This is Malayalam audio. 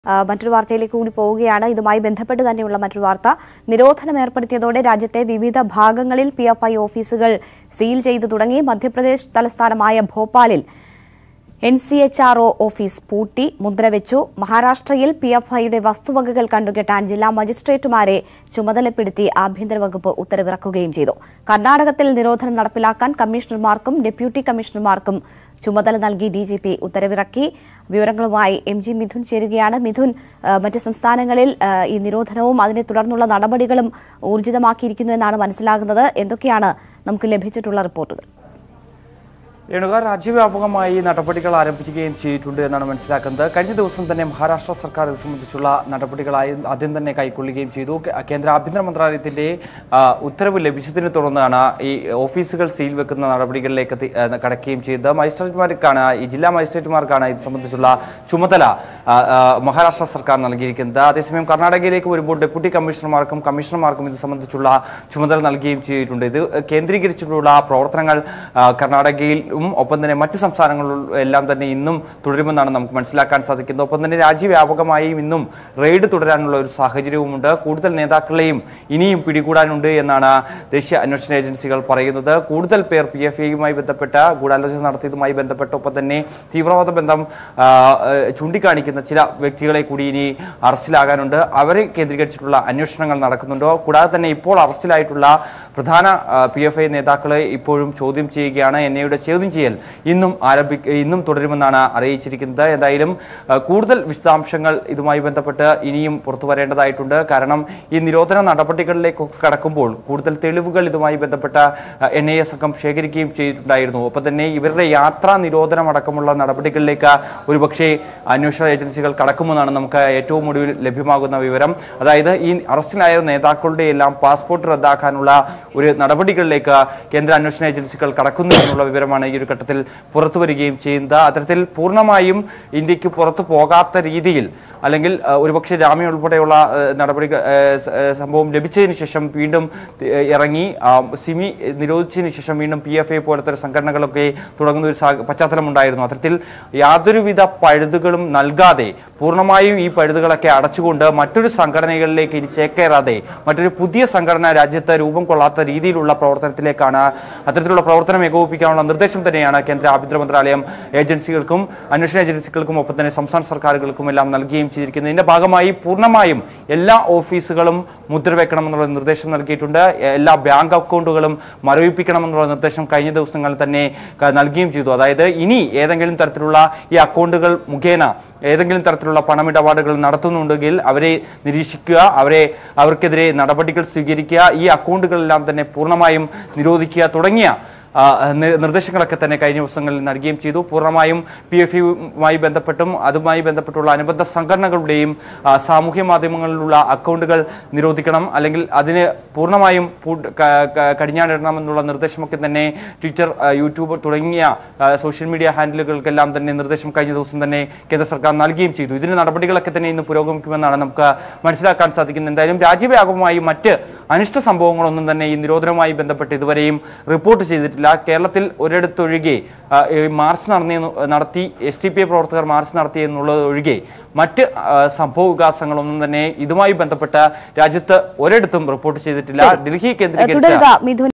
ആ, മറ്റൊരു വാർത്തയിലേക്ക് കൂടി പോവുകയാണ് ഇതുമായി ബന്ധപ്പെട്ട് തന്നെയുള്ള മറ്റൊരു വാർത്ത നിരോധനം ഏർപ്പെടുത്തിയതോടെ രാജ്യത്തെ വിവിധ ഭാഗങ്ങളിൽ പി എഫ് ഐ ഓഫീസുകൾ സീൽ ചെയ്തു തുടങ്ങി മധ്യപ്രദേശ് തലസ്ഥാനമായ ഭോപ്പാലിൽ N C H R O office പൂട്ടി മുദ്രവെച്ചു മഹാരാഷ്ട്രയിൽ പി എഫ് ഐയുടെ വസ്തുവകകൾ കണ്ടുകെട്ടാൻ ജില്ലാ മജിസ്ട്രേറ്റുമാരെ ചുമതലപ്പെടുത്തി ആഭ്യന്തര വകുപ്പ് ഉത്തരവിറക്കുകയും ചെയ്തു കർണാടകത്തിൽ നിരോധനം നടപ്പിലാക്കാൻ കമ്മീഷണർമാർക്കും ഡെപ്യൂട്ടി കമ്മീഷണർമാർക്കും ചുമതല നൽകി ഡി ജി പി ഉത്തരവിറക്കി വിവരങ്ങളുമായി എം ജി മിഥുൻ ചേരുകയാണ് മിഥുൻ ആ, മറ്റ് സംസ്ഥാനങ്ങളിൽ ആ, ഈ നിരോധനവും അതിനെ തുടർന്നുള്ള നടപടികളും ഊർജിതമാക്കിയിരിക്കുന്നു എന്നാണ് മനസ്സിലാകുന്നത് എന്തൊക്കെയാണ് നമുക്ക് ലഭിച്ചിട്ടുള്ള റിപ്പോർട്ടുകൾ രേണുക രാജ്യവ്യാപകമായി നടപടികൾ ആരംഭിക്കുകയും ചെയ്തിട്ടുണ്ട് എന്നാണ് മനസ്സിലാക്കുന്നത് കഴിഞ്ഞ ദിവസം തന്നെ മഹാരാഷ്ട്ര സർക്കാർ ഇത് സംബന്ധിച്ചുള്ള നടപടികളായി ആദ്യം തന്നെ കൈക്കൊള്ളുകയും ചെയ്തു കേ- കേന്ദ്ര ആഭ്യന്തര മന്ത്രാലയത്തിന്റെ ആ, ഉത്തരവ് ലഭിച്ചതിനെ തുടർന്നാണ് ഈ ഓഫീസുകൾ സീൽ വെക്കുന്ന നടപടികളിലേക്ക് എത്തി- ആ, കടക്കുകയും ചെയ്തത് മജിസ്ട്രേറ്റുമാർക്കാണ് ഈ ജില്ലാ മജിസ്ട്രേറ്റുമാർക്കാണ് ഇത് സംബന്ധിച്ചുള്ള ചുമതല ആ, ആ, മഹാരാഷ്ട്ര സർക്കാർ നൽകിയിരിക്കുന്നത് അതേസമയം കർണാടകയിലേക്ക് വരുമ്പോൾ ഡെപ്യൂട്ടി കമ്മീഷണർമാർക്കും കമ്മീഷണർമാർക്കും ഇത് സംബന്ധിച്ചുള്ള ചുമതല നൽകുകയും ചെയ്തിട്ടുണ്ട് ഇത് കേന്ദ്രീകരിച്ചിട്ടുള്ള പ്രവർത്തനങ്ങൾ ആ, കർണാടകയിലും ഒപ്പം തന്നെ മറ്റ് സംസ്ഥാനങ്ങളിലും എല്ലാം തന്നെ ഇന്നും തുടരുമെന്നാണ് നമുക്ക് മനസ്സിലാക്കാൻ സാധിക്കുന്നത് ഒപ്പം തന്നെ രാജ്യവ്യാപകമായും ഇന്നും റെയ്ഡ് തുടരാനുള്ള ഒരു സാഹചര്യവുമുണ്ട് കൂടുതൽ നേതാക്കളെയും ഇനിയും പിടികൂടാനുണ്ട് എന്നാണ് ദേശീയ അന്വേഷണ ഏജൻസികൾ പറയുന്നത് കൂടുതൽ പേർ പി എഫ് ഐയുമായി ബന്ധപ്പെട്ട ഗൂഢാലോചന നടത്തിയതുമായി ബന്ധപ്പെട്ട് ഒപ്പം തന്നെ തീവ്രവാദ ബന്ധം ആ, ഏഹ്, ചൂണ്ടിക്കാണിക്കുന്ന ചില വ്യക്തികളെ കൂടി ഇനി അറസ്റ്റിലാകാനുണ്ട് അവരെ കേന്ദ്രീകരിച്ചിട്ടുള്ള അന്വേഷണങ്ങൾ നടക്കുന്നുണ്ട് കൂടാതെ തന്നെ ഇപ്പോൾ അറസ്റ്റിലായിട്ടുള്ള പ്രധാന പി എഫ് ഐ നേതാക്കളെ ഇപ്പോഴും ചോദ്യം ചെയ്യുകയാണ് എൻ ഐയുടെ ചോദ്യം ചെയ്യൽ ഇന്നും ആരംഭി ഇന്നും തുടരുമെന്നാണ് അറിയിച്ചിരിക്കുന്നത് എന്തായാലും ആ, കൂടുതൽ വിശദാംശങ്ങൾ ഇതുമായി ബന്ധപ്പെട്ട് ഇനിയും പുറത്തു വരേണ്ടതായിട്ടുണ്ട് കാരണം ഈ നിരോധന നടപടികളിലേക്ക് കടക്കുമ്പോൾ കൂടുതൽ തെളിവുകൾ ഇതുമായി ബന്ധപ്പെട്ട എൻ ഐ എ സംഘം ശേഖരിക്കുകയും ചെയ്തിട്ടുണ്ടായിരുന്നു ഒപ്പം തന്നെ ഇവരുടെ യാത്രാ നിരോധനം അടക്കമുള്ള നടപടികളിലേക്ക് ഒരുപക്ഷെ അന്വേഷണ ഏജൻസികൾ കടക്കുമെന്നാണ് നമുക്ക് ഏറ്റവും ഒടുവിൽ ലഭ്യമാകുന്ന വിവരം അതായത് ഈ അറസ്റ്റിലായ നേതാക്കളുടെ എല്ലാം പാസ്പോർട്ട് റദ്ദാക്കാനുള്ള ഒരു നടപടികളിലേക്ക് കേന്ദ്ര അന്വേഷണ ഏജൻസികൾ കടക്കുന്നു എന്നുള്ള വിവരമാണ് ഈ ഒരു ഘട്ടത്തിൽ പുറത്തു വരികയും ചെയ്യുന്നത് അത്തരത്തിൽ പൂർണ്ണമായും ഇന്ത്യക്ക് പുറത്തു പോകാത്ത രീതിയിൽ അല്ലെങ്കിൽ ആ, ഒരുപക്ഷെ ജാമ്യം ഉൾപ്പെടെയുള്ള ആ, നടപടികൾ ആ, സ- ആ, സംഭവം ലഭിച്ചതിന് ശേഷം വീണ്ടും തി- ഇറങ്ങി ആ, സിമി നിരോധിച്ചതിന് ശേഷം വീണ്ടും പി എഫ് ഐ പോലത്തെ സംഘടനകളൊക്കെ തുടങ്ങുന്ന ഒരു സാഹ- പശ്ചാത്തലമുണ്ടായിരുന്നു അത്തരത്തിൽ യാതൊരുവിധ പഴുതുകളും നൽകാതെ പൂർണ്ണമായും ഈ പഴുതുകളൊക്കെ അടച്ചുകൊണ്ട് മറ്റൊരു സംഘടനകളിലേക്ക് ഇനി ചേക്കേറാതെ മറ്റൊരു പുതിയ സംഘടന രാജ്യത്ത് രൂപം കൊള്ളാത്ത രീതിയിലുള്ള പ്രവർത്തനത്തിലേക്കാണ് അത്തരത്തിലുള്ള പ്രവർത്തനം ഏകോപിപ്പിക്കാനുള്ള നിർദ്ദേശം തന്നെയാണ് കേന്ദ്ര ആഭ്യന്തര മന്ത്രാലയം ഏജൻസികൾക്കും അന്വേഷണ ഏജൻസികൾക്കും ഒപ്പം തന്നെ സംസ്ഥാന സർക്കാരുകൾക്കും എല്ലാം നൽകുകയും ചെയ്തിരിക്കുന്നത് ഇതിന്റെ ഭാഗമായി പൂർണ്ണമായും എല്ലാ ഓഫീസുകളും മുദ്രവെക്കണമെന്നുള്ള നിർദ്ദേശം നൽകിയിട്ടുണ്ട് എല്ലാ ബാങ്ക് അക്കൗണ്ടുകളും മരവിപ്പിക്കണമെന്നുള്ള നിർദ്ദേശം കഴിഞ്ഞ ദിവസങ്ങളിൽ തന്നെ ക- നൽകുകയും ചെയ്തു അതായത് ഇനി ഏതെങ്കിലും തരത്തിലുള്ള ഈ അക്കൗണ്ടുകൾ മുഖേന ഏതെങ്കിലും തരത്തിലുള്ള പണമിടപാടുകൾ നടത്തുന്നുണ്ടെങ്കിൽ അവരെ നിരീക്ഷിക്കുക അവരെ അവർക്കെതിരെ നടപടികൾ സ്വീകരിക്കുക ഈ അക്കൗണ്ടുകളെല്ലാം തന്നെ പൂർണ്ണമായും നിരോധിക്കുക തുടങ്ങിയ ആ, നി- നിർദ്ദേശങ്ങളൊക്കെ തന്നെ കഴിഞ്ഞ ദിവസങ്ങളിൽ നൽകുകയും ചെയ്തു പൂർണ്ണമായും പി എഫ് യുമായി ബന്ധപ്പെട്ടും അതുമായി ബന്ധപ്പെട്ടുള്ള അനുബന്ധ സംഘടനകളുടെയും ആ, സാമൂഹ്യ മാധ്യമങ്ങളിലുള്ള അക്കൗണ്ടുകൾ നിരോധിക്കണം അല്ലെങ്കിൽ അതിന് പൂർണ്ണമായും പൂ- ക- ക- കടിഞ്ഞാണിടണമെന്നുള്ള നിർദ്ദേശമൊക്കെ തന്നെ ട്വിറ്റർ ആ, യൂട്യൂബ് തുടങ്ങിയ ആ, സോഷ്യൽ മീഡിയ ഹാൻഡിലുകൾക്കെല്ലാം തന്നെ നിർദ്ദേശം കഴിഞ്ഞ ദിവസം തന്നെ കേന്ദ്ര സർക്കാർ നൽകുകയും ചെയ്തു ഇതിന് നടപടികളൊക്കെ തന്നെ ഇന്ന് പുരോഗമിക്കുമെന്നാണ് നമുക്ക് മനസ്സിലാക്കാൻ സാധിക്കുന്നത് എന്തായാലും രാജ്യവ്യാപകമായി മറ്റ് അനിഷ്ട സംഭവങ്ങളൊന്നും തന്നെ ഈ നിരോധനവുമായി ബന്ധപ്പെട്ട് ഇതുവരെയും റിപ്പോർട്ട് ചെയ്തിട്ടില്ല കേരളത്തിൽ ഒരിടത്തൊഴികെ ആ, ഈ മാർച്ച് നടത്തി നടത്തി എസ് ടി പി ഐ പ്രവർത്തകർ മാർച്ച് നടത്തി എന്നുള്ളത് ഒഴികെ മറ്റ് ആ, സംഭവ വികാസങ്ങളൊന്നും തന്നെ ഇതുമായി ബന്ധപ്പെട്ട രാജ്യത്ത് ഒരിടത്തും റിപ്പോർട്ട് ചെയ്തിട്ടില്ല ഡൽഹി കേന്ദ്രീകരിച്ച തുടരുക മിഥുൻ